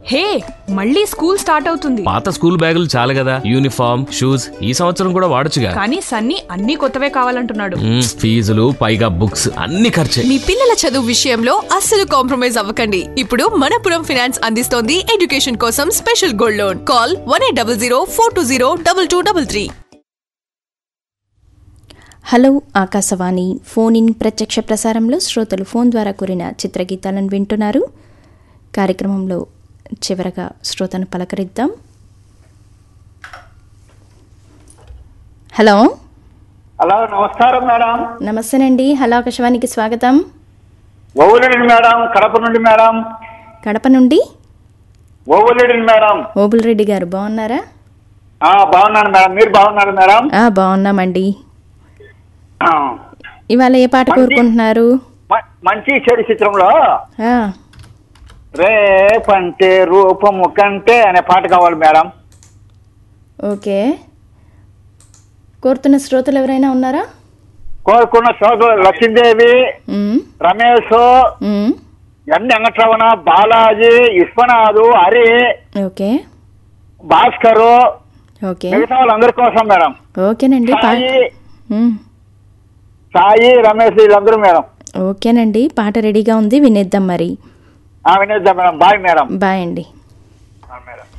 హే మళ్ళీ school start అవుతుంది పాత స్కూల్ బ్యాగులు చాలు కదా యూనిఫామ్ షూస్ ఈ సంవత్సరం కూడా వాడొచ్చుగా కానీ సన్నీ అన్ని కొత్తవే కావాలంటున్నాడు మ్మ్, ఫీజులు పైగా బుక్స్ అన్ని ఖర్చే మీ పిల్లల చదువు విషయంలో అస్సలు కాంప్రమైజ్ అవ్వకండి ఇప్పుడు మనపురం ఫినాన్స్ అందిస్తోంది ఎడ్యుకేషన్ కోసం special gold loan call one eight double zero four two zero double two double three hello Akashvani phone in ప్రత్యక్ష ప్రసారంలో శ్రోతలు ఫోన్ ద్వారా కూరిన చిత్రగీతాలను వింటున్నారు కార్యక్రమంలో చివరగా శ్రోతను పలకరిద్దాం హలో హలో నమస్కారం మేడం నమస్తేనండి హలో ఆకాశవాణికి స్వాగతం ఓవులేడి మేడం కడప నుండి మేడం కడప నుండి ఓవులేడి మేడం ఓబుల్ రెడ్డి గారు బాగున్నారా ఆ, బాగున్నాను మేడం మీరు బాగున్నారు మేడం ఆ, బాగున్నామండి ఆ, ఇవాళ ఏ పాట కోరుకుంటున్నారు మ- మంచి చెడు చిత్రంలో ఆ, రేపంటే రూపము కంటే అనే పాట కావాలి మేడం ఓకే కోరుతున్న శ్రోతలు ఎవరైనా ఉన్నారా కోరుకున్న సోదరు Lakshmidevi mm, Ramesh mm, N Venkataramana Balaji Vishwanath Hari okay Bhaskar okay మిగతా వాళ్ళందరి కోసం మేడం ఓకేనండి పా సాయి మ్మ్. సాయి రమేష్ వీళ్ళందరూ మేడం ఓకేనండి పాట రెడీగా ఉంది వినేద్దాం మరి ఆ, వినేద్దాం మేడం బాయ్ మేడం బాయ్ అండి ఆ, మేడం